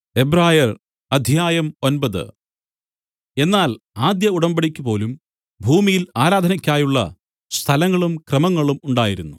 എബ്രായർ അധ്യായം ഒൻപത് എന്നാൽ ആദ്യ ഉടമ്പടിക്ക് പോലും ഭൂമിയിൽ ആരാധനയ്ക്കായുള്ള സ്ഥലങ്ങളും ക്രമങ്ങളും ഉണ്ടായിരുന്നു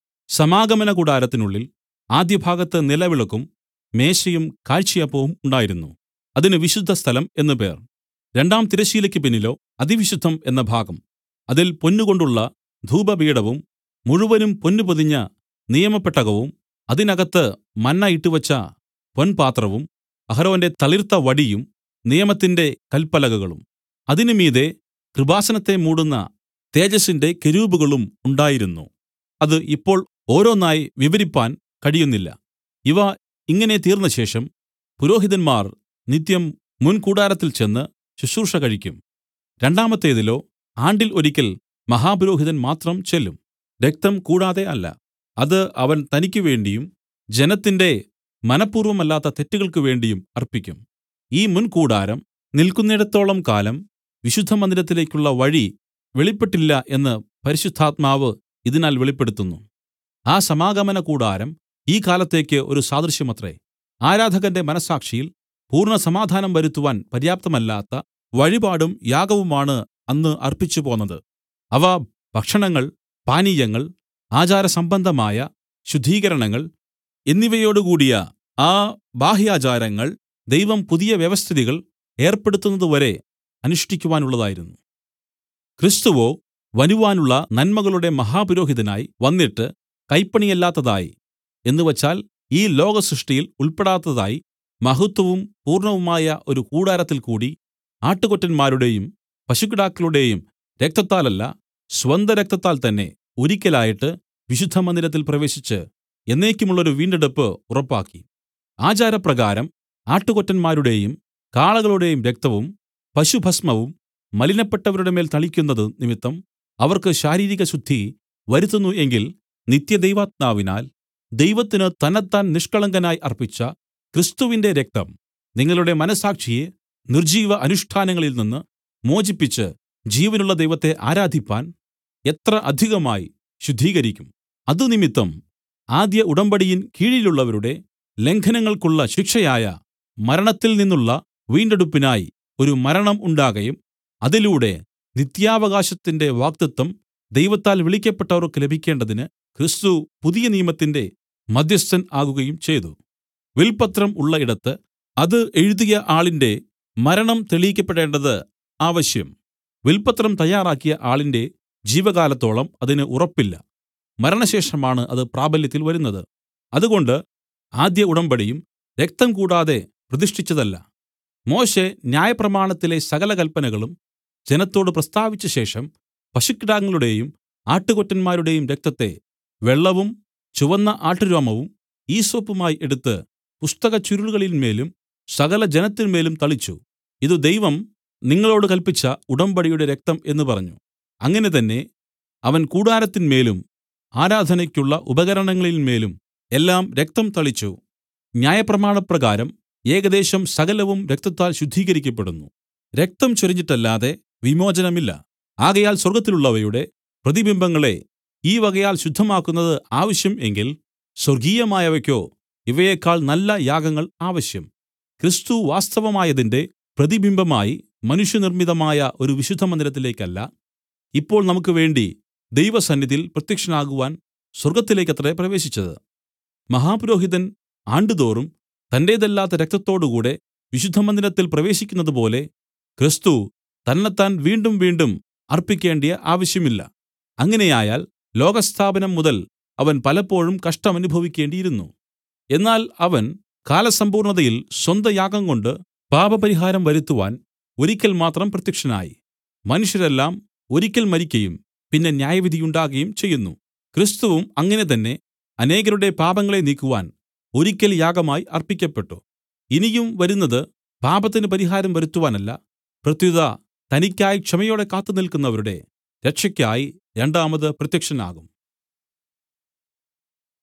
സമാഗമനകൂടാരത്തിനുള്ളിൽ ആദ്യഭാഗത്ത് നിലവിളക്കും മേശയും കാഴ്ചയപ്പവും ഉണ്ടായിരുന്നു അതിന് വിശുദ്ധസ്ഥലം എന്ന് പേർ രണ്ടാം തിരശ്ശീലയ്ക്ക് പിന്നിലോ അതിവിശുദ്ധം എന്ന ഭാഗം അതിൽ പൊന്നുകൊണ്ടുള്ള ധൂപപീഠവും മുഴുവനും പൊന്നു പൊതിഞ്ഞ നിയമപെട്ടകവും അതിനകത്ത് മന്ന ഇട്ടുവച്ച പൊൻപാത്രവും അഹരോന്റെ തളിർത്ത വടിയും നിയമത്തിന്റെ കല്പലകകളും അതിന് മീതെ കൃപാസനത്തെ മൂടുന്ന തേജസ്സിന്റെ കെരൂബുകളും ഉണ്ടായിരുന്നു അത് ഇപ്പോൾ ഓരോന്നായി വിവരിപ്പാൻ കഴിയുന്നില്ല ഇവ ഇങ്ങനെ തീർന്നശേഷം പുരോഹിതന്മാർ നിത്യം മുൻകൂടാരത്തിൽ ചെന്ന് ശുശ്രൂഷ കഴിക്കും രണ്ടാമത്തേതിലോ ആണ്ടിൽ ഒരിക്കൽ മഹാപുരോഹിതൻ മാത്രം ചെല്ലും രക്തം കൂടാതെ അല്ല അത് അവൻ തനിക്കു വേണ്ടിയും ജനത്തിന്റെ മനഃപൂർവ്വമല്ലാത്ത തെറ്റുകൾക്ക് വേണ്ടിയും അർപ്പിക്കും ഈ മുൻകൂടാരം നില്ക്കുന്നിടത്തോളം കാലം വിശുദ്ധമന്ദിരത്തിലേക്കുള്ള വഴി വെളിപ്പെട്ടില്ല എന്ന് പരിശുദ്ധാത്മാവ് ഇതിനാൽ വെളിപ്പെടുത്തുന്നു ആ സമാഗമന കൂടാരം ഈ കാലത്തേക്ക് ഒരു സാദൃശ്യമത്രേ ആരാധകന്റെ മനസ്സാക്ഷിയിൽ പൂർണ്ണസമാധാനം വരുത്തുവാൻ പര്യാപ്തമല്ലാത്ത വഴിപാടും യാഗവുമാണ് അന്ന് അർപ്പിച്ചുപോന്നത് അവ ഭക്ഷണങ്ങൾ പാനീയങ്ങൾ ആചാരസംബന്ധമായ ശുദ്ധീകരണങ്ങൾ എന്നിവയോടുകൂടിയ ആ ബാഹ്യാചാരങ്ങൾ ദൈവം പുതിയ വ്യവസ്ഥിതികൾ ഏർപ്പെടുത്തുന്നതുവരെ അനുഷ്ഠിക്കുവാനുള്ളതായിരുന്നു ക്രിസ്തുവോ വരുവാനുള്ള നന്മകളുടെ മഹാപുരോഹിതനായി വന്നിട്ട് കൈപ്പണിയല്ലാത്തതായി എന്നുവച്ചാൽ ഈ ലോകസൃഷ്ടിയിൽ ഉൾപ്പെടാത്തതായി മഹത്വവും പൂർണ്ണവുമായ ഒരു കൂടാരത്തിൽ കൂടി ആട്ടുകൊറ്റന്മാരുടെയും പശുക്കിടാക്കളുടെയും രക്തത്താലല്ല സ്വന്തരക്തത്താൽ തന്നെ ഒരിക്കലായിട്ട് വിശുദ്ധമന്ദിരത്തിൽ പ്രവേശിച്ച് എന്നേക്കുമുള്ളൊരു വീണ്ടെടുപ്പ് ഉറപ്പാക്കി ആചാരപ്രകാരം ആട്ടുകൊറ്റന്മാരുടെയും കാളകളുടെയും രക്തവും പശുഭസ്മവും മലിനപ്പെട്ടവരുടെ മേൽ തളിക്കുന്നത് നിമിത്തം അവർക്ക് ശാരീരിക ശുദ്ധി വരുത്തുന്നു എങ്കിൽ നിത്യദൈവാത്മാവിനാൽ ദൈവത്തിന് തന്നെത്താൻ നിഷ്കളങ്കനായി അർപ്പിച്ച ക്രിസ്തുവിന്റെ രക്തം നിങ്ങളുടെ മനസ്സാക്ഷിയെ നിർജ്ജീവ അനുഷ്ഠാനങ്ങളിൽ നിന്ന് മോചിപ്പിച്ച് ജീവനുള്ള ദൈവത്തെ ആരാധിപ്പാൻ എത്ര അധികമായി ശുദ്ധീകരിക്കും അതുനിമിത്തം ആദ്യ ഉടമ്പടിയിൻ കീഴിലുള്ളവരുടെ ലംഘനങ്ങൾക്കുള്ള ശിക്ഷയായ മരണത്തിൽ നിന്നുള്ള വീണ്ടെടുപ്പിനായി ഒരു മരണം ഉണ്ടാകയും അതിലൂടെ നിത്യാവകാശത്തിന്റെ വാഗ്ദത്തം ദൈവത്താൽ വിളിക്കപ്പെട്ടവർക്ക് ലഭിക്കേണ്ടതിന് ക്രിസ്തു പുതിയ നിയമത്തിന്റെ മദ്ധ്യസ്ഥൻ ആകുകയും ചെയ്തു വിൽപത്രം ഉള്ള ഇടത്ത് അത് എഴുതിയ ആളിന്റെ മരണം തെളിയിക്കപ്പെടേണ്ടത് ആവശ്യം വിൽപത്രം തയ്യാറാക്കിയ ആളിന്റെ ജീവകാലത്തോളം അതിന് ഉറപ്പില്ല മരണശേഷമാണ് അത് പ്രാബല്യത്തിൽ വരുന്നത് അതുകൊണ്ട് ആദ്യ ഉടമ്പടിയും രക്തം കൂടാതെ പ്രതിഷ്ഠിച്ചതല്ല മോശെ ന്യായപ്രമാണത്തിലെ സകല കല്പനകളും ജനത്തോട് പ്രസ്താവിച്ച ശേഷം പശുക്കിടാങ്ങളുടെയും ആട്ടുകൊറ്റന്മാരുടെയും രക്തത്തെ വെള്ളവും ചുവന്ന ആട്ടുരോമവും ഈസോപ്പുമായി എടുത്ത് പുസ്തക ചുരുളുകളിന്മേലും സകല ജനത്തിന്മേലും തളിച്ചു ഇത് ദൈവം നിങ്ങളോട് കൽപ്പിച്ച ഉടമ്പടിയുടെ രക്തം എന്ന് പറഞ്ഞു അങ്ങനെ തന്നെ അവൻ കൂടാരത്തിന്മേലും ആരാധനയ്ക്കുള്ള ഉപകരണങ്ങളിന്മേലും എല്ലാം രക്തം തളിച്ചു ന്യായപ്രമാണപ്രകാരം ഏകദേശം സകലവും രക്തത്താൽ ശുദ്ധീകരിക്കപ്പെടുന്നു രക്തം ചൊരിഞ്ഞിട്ടല്ലാതെ വിമോചനമില്ല ആകയാൽ സ്വർഗ്ഗത്തിലുള്ളവയുടെ പ്രതിബിംബങ്ങളെ ഈ വകയാൽ ശുദ്ധമാക്കുന്നത് ആവശ്യം എങ്കിൽ സ്വർഗീയമായവയ്ക്കോ ഇവയേക്കാൾ നല്ല യാഗങ്ങൾ ആവശ്യം ക്രിസ്തു വാസ്തവമായതിന്റെ പ്രതിബിംബമായി മനുഷ്യനിർമ്മിതമായ ഒരു വിശുദ്ധമന്ദിരത്തിലേക്കല്ല ഇപ്പോൾ നമുക്ക് വേണ്ടി ദൈവസന്നിധിയിൽ പ്രത്യക്ഷനാകുവാൻ സ്വർഗ്ഗത്തിലേക്കത്രേ പ്രവേശിച്ചത് മഹാപുരോഹിതൻ ആണ്ടുതോറും തന്റേതല്ലാത്ത രക്തത്തോടുകൂടെ വിശുദ്ധമന്ദിരത്തിൽ പ്രവേശിക്കുന്നതുപോലെ ക്രിസ്തു തന്നെത്താൻ വീണ്ടും വീണ്ടും അർപ്പിക്കേണ്ടിയ ആവശ്യമില്ല അങ്ങനെയായാൽ ലോകസ്ഥാപനം മുതൽ അവൻ പലപ്പോഴും കഷ്ടമനുഭവിക്കേണ്ടിയിരുന്നു എന്നാൽ അവൻ കാലസമ്പൂർണതയിൽ സ്വന്ത യാഗംകൊണ്ട് പാപപരിഹാരം വരുത്തുവാൻ ഒരിക്കൽ മാത്രം പ്രത്യക്ഷനായി മനുഷ്യരെല്ലാം ഒരിക്കൽ മരിക്കയും പിന്നെ ന്യായവിധിയുണ്ടാകയും ചെയ്യുന്നു ക്രിസ്തുവും അങ്ങനെ തന്നെ അനേകരുടെ പാപങ്ങളെ നീക്കുവാൻ ഒരിക്കൽ യാഗമായി അർപ്പിക്കപ്പെട്ടു ഇനിയും വരുന്നത് പാപത്തിന് പരിഹാരം വരുത്തുവാനല്ല പ്രത്യുത തനിക്കായി ക്ഷമയോടെ കാത്തുനിൽക്കുന്നവരുടെ രക്ഷയ്ക്കായി രണ്ടാമത് പ്രത്യക്ഷനാകും